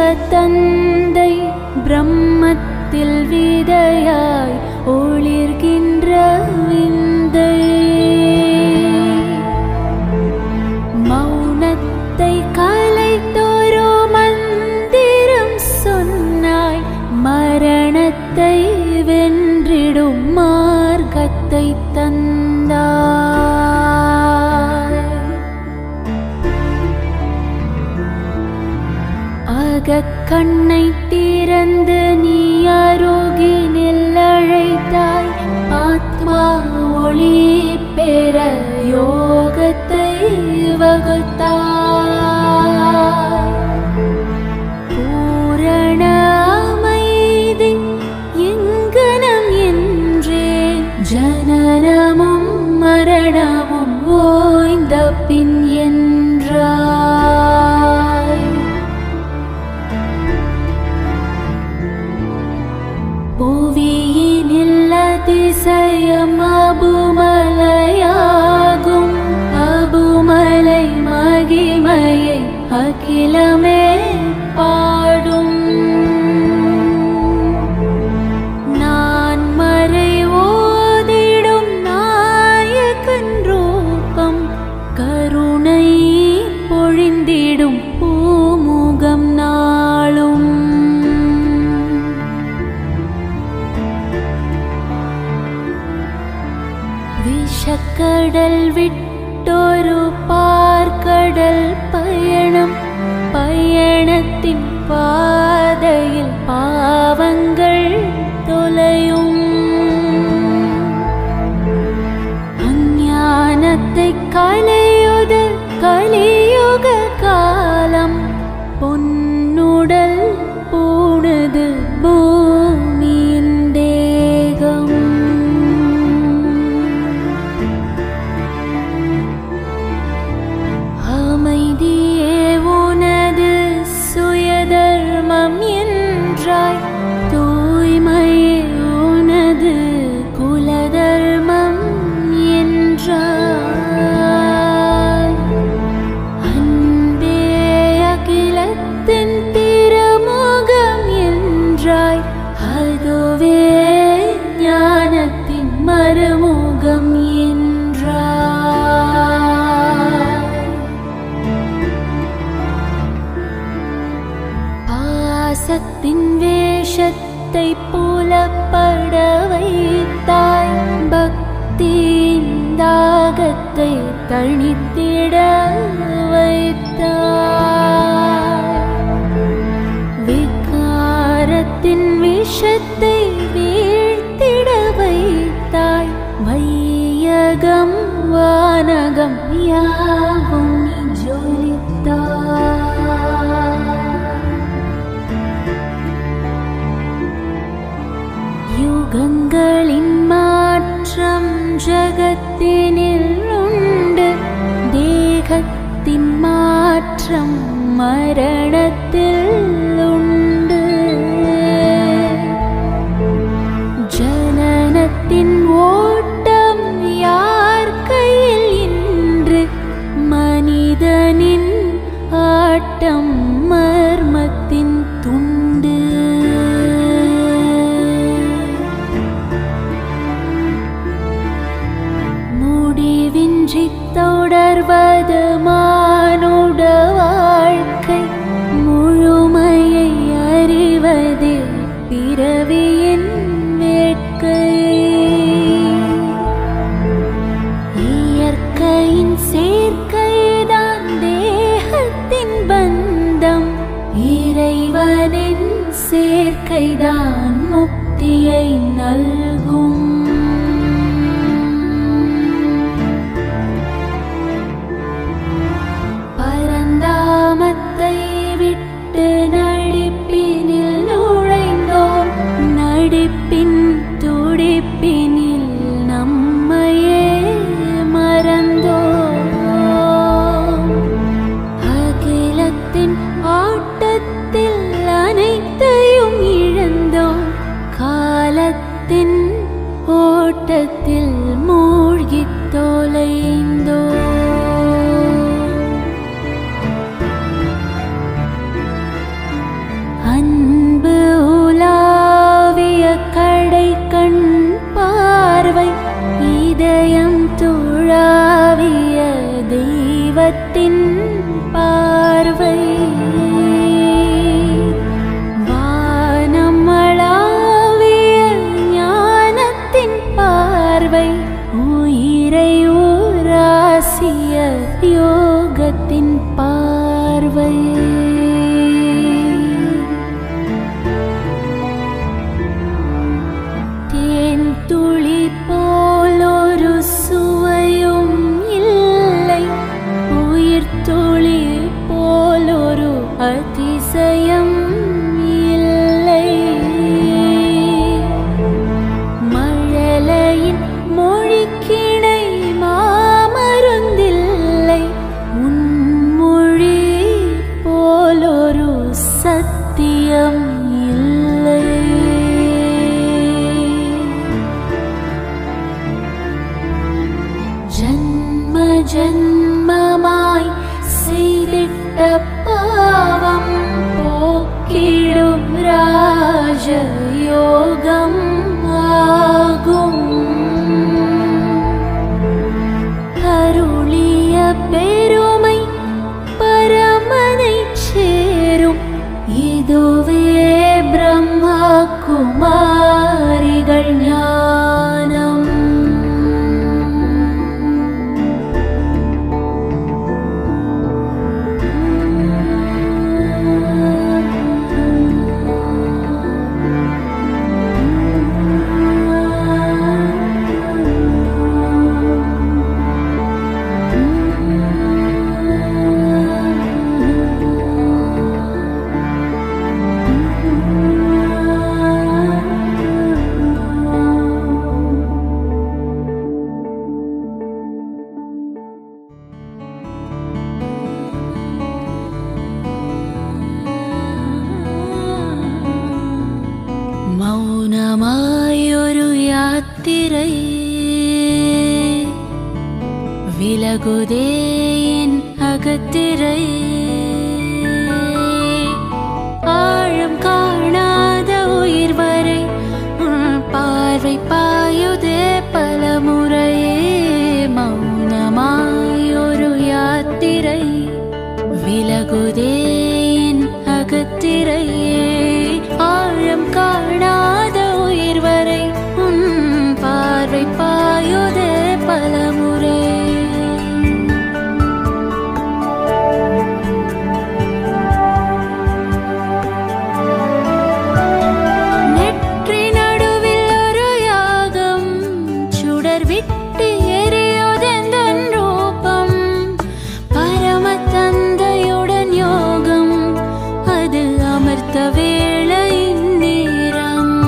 தந்தை பிரம்மத்தில் விதையாய் ஒளிர்கின்ற விந்தை மௌனத்தை கலைத்தொரு மந்திரம் சொன்னாய் மரணத்தை வென்றிடும் மார்க்கத்தை தந்தாய் அகக்கண்ணை திறந்து நீ அருகினில் அழைத்தாய் ஆத்மா ஒளி பெற யோகத்தை வகுத்தாய் பூரண அமைதி எங்கனம் என்றே ஜனனமும் மரணமும் ஓய்ந்த பின் என்றாய் புவியினில் அதிசயம் அபுமலையாகும் அபுமலை மகிமையை அகிலமே பாடும் நான் மறை ஓதிடும் நாயகன் ரூபம் கருணை பொழிந்திடும் பூமுகம் நாளும் விஷக்கடல் விட்டொரு பார்க்கடல் பயணம் பயணத்தின் பாதையில் பாவங்கள் தொலையும் அஞ்ஞானத்தை கலையுது கலியுக காலம் பொன்னுடல் பூணுது பூமியின் தேகம் அமைதியே உனது சுயதர்மம் என்றாய் தூய்மையே உனது குலதர்மம் என்றாய் அன்பே அகிலத்தின் திருமுகம் என்றாய் அதுவே ஞானத்தின் மறுமுகம் என்றாய் பாசத்தின் வேஷத்தை புலப்பட வைத்தாய் பக்தியின் தாகத்தை தணித்திட வைத்தாய் விகாரத்தின் விஷத்தை வீழ்த்திட வைத்தாய் வையகம் வானகம் யாவும் நீ ஜொலித்தாய் யுகங்களின் மாற்றம் ஜகத்தினில் உண்டு தேகத்தின் மாற்றம் மரணத்தில் உண்டு ஜனனத்தின் ஓட்டம் யார் கையில் இன்று மனிதனின் ஆட்டம் மர்மத்தின் துண்டு முடிவின்றி தொடர்வது மானுட வாழ்க்கை முழுமையை அறிவதே பிறவியின் வேட்கை இயற்கையின் சேர்க்கைதான் தேகத்தின் பந்தம் இறைவனின் சேர்க்கைதான் முக்தியை நல்கும் பரந்தாமத்தை விட்டு நடிப்பினில் நுழைந்தோம் நடிப்பின் துடிப்பினில் நம்மையே மறந்தோம் அகிலத்தின் ஆட்டத்தில் அனைத்தையும் இழந்தோம் காலத்தின் ஞானத்தின் பார்வை வானமளாவிய ஞானத்தின் பார்வை உயிரை ஊராசிய யோகத்தின் பார்வை தேன் துளி போலொரு சுவையும் இல்லை உயிர் துளி போலொரு அதிசயம் இல்லை மழலையின் மொழிக்கிணை மாமருந்தில்லை உன்மொழி போலொரு சத்தியம் இல்லை ஜன்ம ஜன்மமாய் செய்திட்ட பாவம் போக்கிடும் ராஜயோகம் ஆகும் அருளிய பெருமை பரமனை சேரும் இதுவே பிரம்மா குமாரிகள் ஞானம் മൗനമായൊരു യാത്തിരൈ വിലകുതേൻ അകത്തിരൈ ആഴം കാണാத உயிர் வரை உன் பார்வை பாயுதே பலமுறையே மௌனமாயொரு யாத்திரை விலகுதேன் அகத்திரையே ஆழம் காணாத உயிர் வரை உன் பார்வை பாயுதே பலமுறை நெற்றி நடுவில் ஒரு யாகம் சுடர் விட்டு எரியோதெந்தன் ரூபம் பரம தந்தையுடன் யோகம் அது அமர்த்த வேளை நேரம்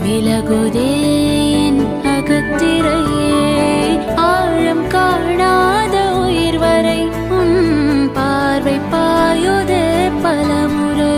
விலகுதே என் அகத்திரையே ஆழம் காணாத உயிர் வரை உன் பார்வை பாயுதே பலமுறை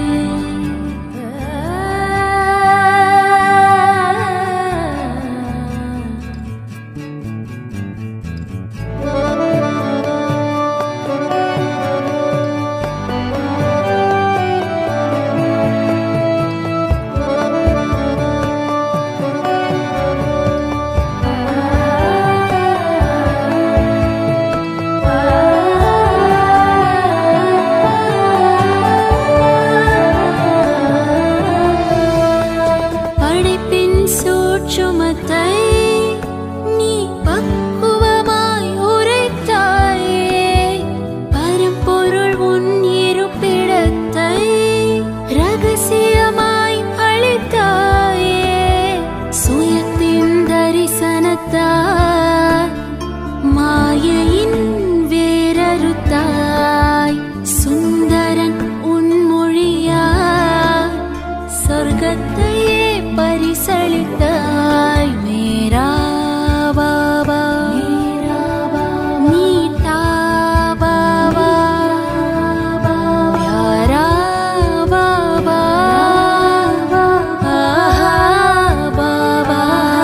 படைப்பின் சூட்சுமத்தை நீ பக்குவமாய் உரைத்தாயே பரம்பொருள் உன் இருப்பிடத்தை ரகசியமாய் அளித்தாயே சுயத்தின் தரிசனத்தாய் மாயையின் வேரறுத்தாய் சுந்தரன் உன் மொழியாய் சொர்க்கத்தையே பரிசளித்தாய் மேரா பாபா நீட்டா பாபா யாரா பாபா ஆஹா பாபா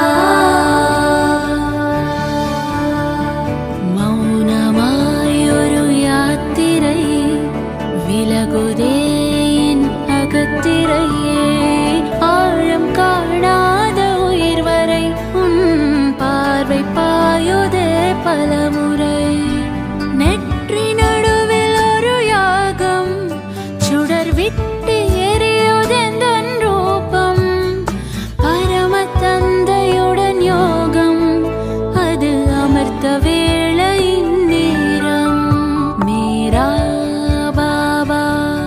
മൗനമായൊരു യാത്തിரை വിലകുതേ എൻ അകത്തിரையே ஆழம் காணாத உயிர் வரை உன் பார்வை பாயுதே பலமுறை நெற்றி நடுவில் ஒரு யாகம் சுடர் விட்டு எரியுதெந்தன் ரூபம் பரம தந்தையுடன் யோகம் அது அமர்த்த வேளையின் நேரம் மேரா பாபா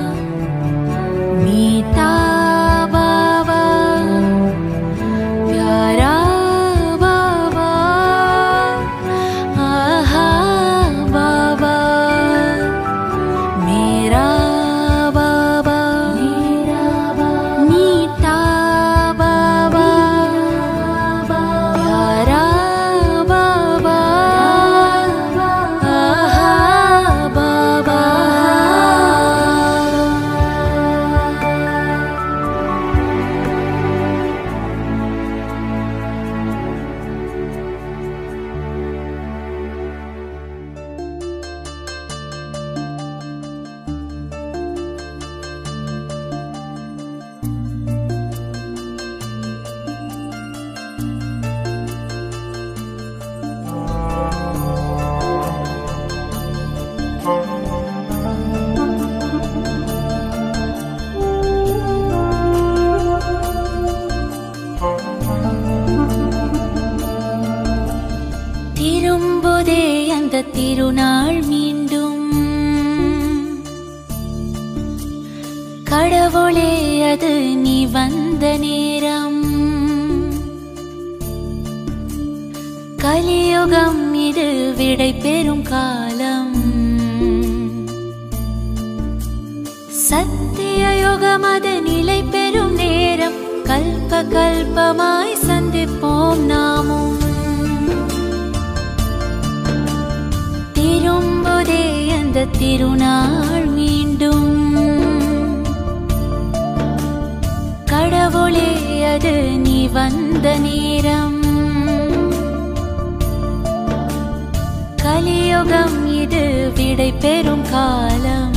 மீட்டா பாபா प्यारा बाबा आहा बाबा मेरा बाबा नीटा बाबा प्यारा बाबा आहा बाबा திரும்புதே அந்த திருநாள் மீண்டும் கடவுளே அது நீ வந்த நேரம் கலியுகம் இது விடை பெறும் காலம் சத்திய யுகம் அது நிலை பெறும் நேரம் கல்ப கல்பமாய் சந்திப்போம் நாமும் திரும்புதே அந்த திருநாள் மீண்டும் கடவுளே அது நீ வந்த நேரம் கலியுகம் இது விடை பெறும் காலம்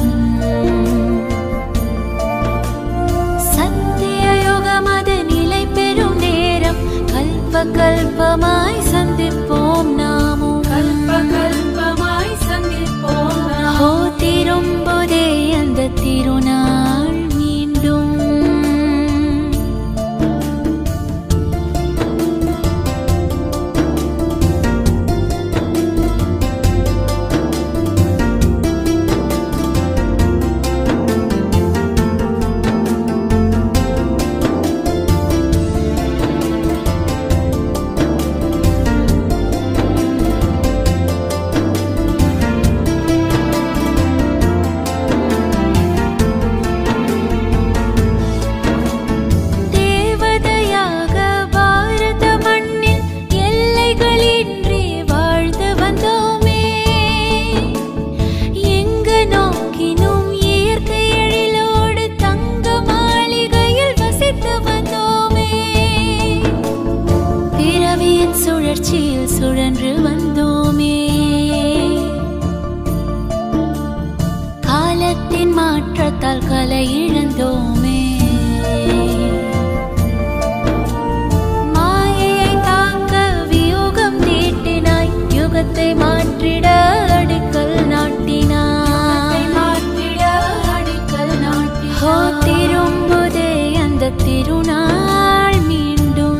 சத்திய யுகம் அது நிலை பெறும் நேரம் கல்ப கல்பமாய் சந்திப்போம் நாமும் கல்ப கல்பமாய் சந்திப்போம் ஹோ திரும்புதே அந்த திருநாள் மீண்டும் சுழற்சியில் சுழன்று வந்தோமே காலத்தின் மாற்றத்தால் கலை இழந்தோமே மாயையை தாக்க வியூகம் தீட்டினாய் யுகத்தை மாற்றிட அடிக்கல் நாட்டினாய் மாற்றிட அடிக்கல் நாட்டினாய் ஹோ திரும்புதே அந்த திருநாள் மீண்டும்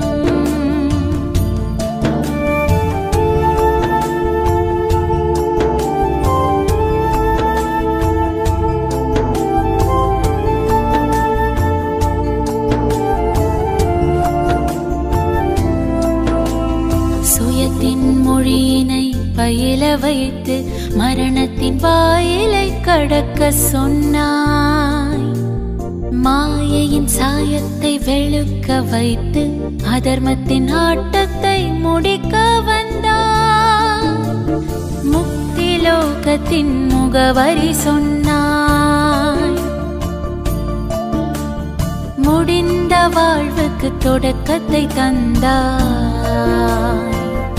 சுயத்தின் மொழியினை பயில வைத்து மரணத்தின் வாயிலை கடக்க சொன்னாய் மாயையின் சாயத்தை வெளுக்க வைத்து அதர்மத்தின் ஆட்டத்தை முடிக்க வந்தாய் முக்தி லோகத்தின் முகவரி சொன்னாய் முடிந்த வாழ்வுக்கு தொடக்கத்தை தந்தாய்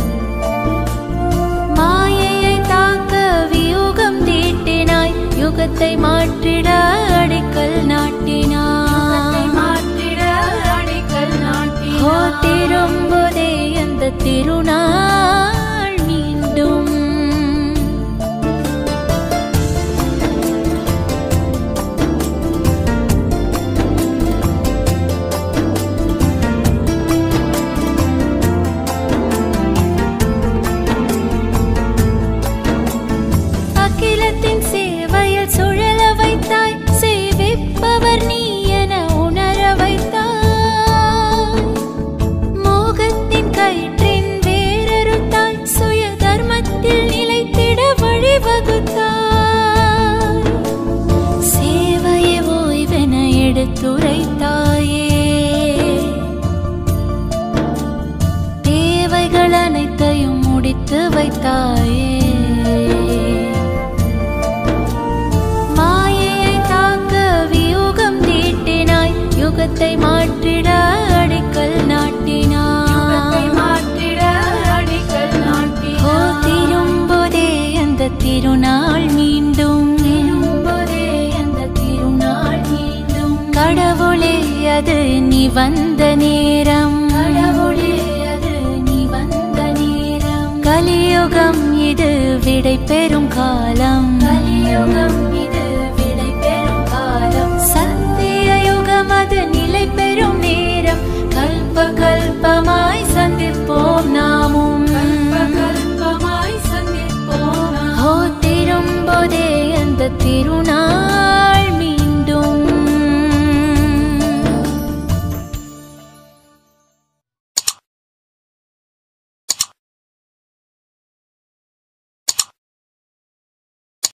மாயையை தாக்க வியூகம் தீட்டினாய் யுகத்தை மாற்றிட அடிக்கல் நாட்டினாய் மாற்றிட அடிக்கல் நாட்டினாய் ஓ திரும்புதே அந்த திருநாள் மீண்டும் அகிலத்தின் சேவையில் சுழல வைத்தாய் சேவிப்பவர் நீ என உணர வைத்தாய் மோகத்தின் கயிற்றின் வேறறுத்தாய் சுய தர்மத்தில் நிலைத்திட வழிவகுத்தாய் சேவையை ஓய்வென எடுத்துரைத்தாயே தேவைகள் அனைத்தையும் முடித்து வைத்தாயே மாயையை தாக்க வியூகம் தீட்டினாய் யுகத்தை மாற்றிட அடிக்கல் நாட்டினாய் மாற்றிட அடிக்கல் நாட்டினாய் ஓ திரும்புதே அந்த திருநாள் மீண்டும் திரும்புதே அந்த திருநாள் மீண்டும் கடவுளே அது நீ வந்த நேரம் கடவுளே அது நீ வந்த நேரம் கலியுகம் இது விடை பெறும் காலம் கலியுகம் இது விடை பெறும் காலம் சத்திய யுகம் அது நிலை பெறும் நேரம் கல்ப